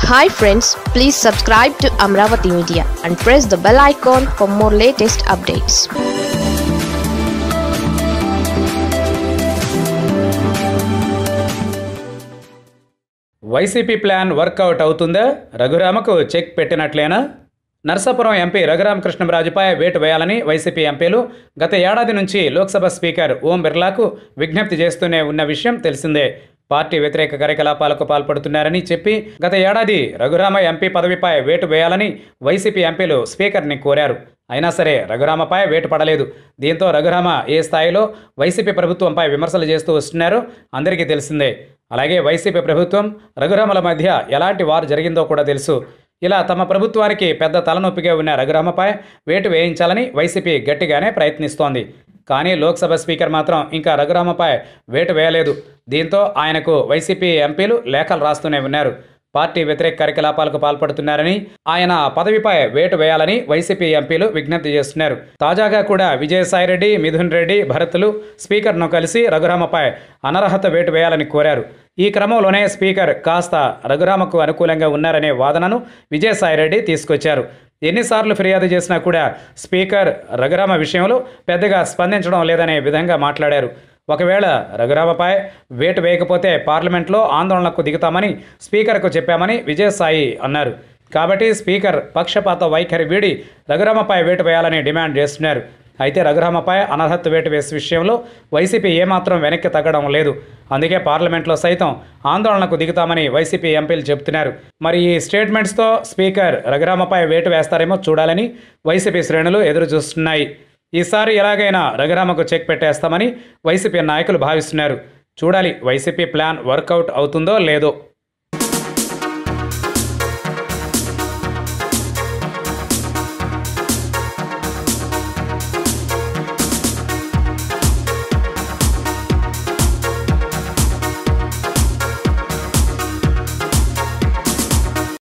hi friends please subscribe to Amaravati media and press the bell icon for more latest updates YCP plan work out అవుతుందా రఘురామకు check పెట్టినట్లేనా Narasapuram MP రఘురామకృష్ణంరాజుపై వేటు వేయాలని YCP ఎంపీలు గత ఏడాది నుంచి లోక్సభ స్పీకర్ ఓం బిర్లాకు విజ్ఞప్తి చేస్తూనే ఉన్న విషయం తెలిసిందే పార్టీ వ్యతిరేక కార్యకలాపాలకు పాల్పడుతున్నారని చెప్పి గత ఏడాది రఘురామ ఎంపీ పదవిపై వేటు వేయాలని వైసీపీ ఎంపీలు స్పీకర్ని కోరారు అయినా సరే రఘురామపై వేటు పడలేదు దీంతో రఘురామ ఏ స్థాయిలో వైసీపీ ప్రభుత్వంపై విమర్శలు చేస్తూ వస్తున్నారో అందరికీ తెలిసిందే అలాగే వైసీపీ ప్రభుత్వం రఘురామల మధ్య ఎలాంటి వారు జరిగిందో కూడా తెలుసు ఇలా తమ ప్రభుత్వానికి పెద్ద తలనొప్పిగా ఉన్న రఘురామపై వేటు వేయించాలని వైసీపీ గట్టిగానే ప్రయత్నిస్తోంది కానీ లోక్సభ స్పీకర్ మాత్రం ఇంకా రఘురామపై వేటు వేయలేదు దీంతో ఆయనకు వైసీపీ ఎంపీలు లేఖలు రాస్తూనే ఉన్నారు పార్టీ వ్యతిరేక కార్యకలాపాలకు పాల్పడుతున్నారని ఆయన పదవిపై వేటు వేయాలని వైసీపీ ఎంపీలు విజ్ఞప్తి చేస్తున్నారు తాజాగా కూడా విజయసాయిరెడ్డి మిథున్ రెడ్డి భరత్లు స్పీకర్ను కలిసి రఘురామపై అనర్హత వేటు వేయాలని కోరారు ఈ క్రమంలోనే స్పీకర్ కాస్త రఘురామకు అనుకూలంగా ఉన్నారనే వాదనను విజయసాయిరెడ్డి తీసుకొచ్చారు ఎన్నిసార్లు ఫిర్యాదు చేసినా కూడా స్పీకర్ రఘురామ విషయంలో పెద్దగా స్పందించడం లేదనే విధంగా మాట్లాడారు ఒకవేళ రఘురామపై వేటు వేయకపోతే పార్లమెంట్లో ఆందోళనకు దిగుతామని స్పీకర్కు చెప్పామని విజయసాయి అన్నారు కాబట్టి స్పీకర్ పక్షపాత వైఖరి వీడి రఘురామపై వేటు వేయాలని డిమాండ్ చేస్తున్నారు అయితే రఘురామపై అనర్హత వేటు వేసే విషయంలో వైసీపీ ఏమాత్రం వెనక్కి తగ్గడం లేదు అందుకే పార్లమెంట్లో సైతం ఆందోళనకు దిగుతామని వైసీపీ ఎంపీలు చెబుతున్నారు మరి ఈ స్టేట్మెంట్స్తో స్పీకర్ రఘురామపై వేటు వేస్తారేమో చూడాలని వైసీపీ శ్రేణులు ఎదురు చూస్తున్నాయి ఈసారి ఎలాగైనా రఘురామకు చెక్ పెట్టేస్తామని వైసీపీ నాయకులు భావిస్తున్నారు చూడాలి వైసీపీ ప్లాన్ వర్కౌట్ అవుతుందో లేదో